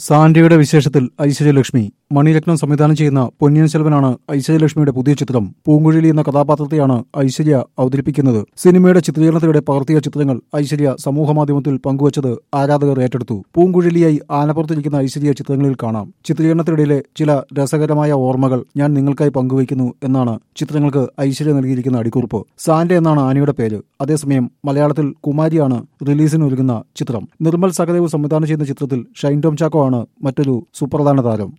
സാന്റയുടെ വിശേഷത്തിൽ ഐശ്വര്യലക്ഷ്മി മണിരത്നം സംവിധാനം ചെയ്യുന്ന പൊന്നിയൻ സെൽവനാണ് ഐശ്വര്യലക്ഷ്മിയുടെ പുതിയ ചിത്രം പൂങ്കുഴലി എന്ന കഥാപാത്രത്തെയാണ് ഐശ്വര്യ അവതരിപ്പിക്കുന്നത് സിനിമയുടെ ചിത്രീകരണത്തിനിടെ പകർത്തിയ ചിത്രങ്ങൾ ഐശ്വര്യ സമൂഹമാധ്യമത്തിൽ പങ്കുവച്ചത് ആരാധകർ ഏറ്റെടുത്തു പൂങ്കുഴലിയായി ആനപ്പുറത്തിരിക്കുന്ന ഐശ്വര്യ ചിത്രങ്ങളിൽ കാണാം ചിത്രീകരണത്തിനിടയിലെ ചില രസകരമായ ഓർമ്മകൾ ഞാൻ നിങ്ങൾക്കായി പങ്കുവയ്ക്കുന്നു എന്നാണ് ചിത്രങ്ങൾക്ക് ഐശ്വര്യ നൽകിയിരിക്കുന്ന അടിക്കുറിപ്പ് സാന്റ എന്നാണ് ആനയുടെ പേര് അതേസമയം മലയാളത്തിൽ കുമാരിയാണ് റിലീസിന് ഒരുങ്ങുന്ന ചിത്രം നിർമ്മൽ സഹദേവ് സംവിധാനം ചെയ്യുന്ന ചിത്രത്തിൽ ഷൈൻ ടോം ചാക്കോ ആണ് മറ്റൊരു സുപ്രധാന താരം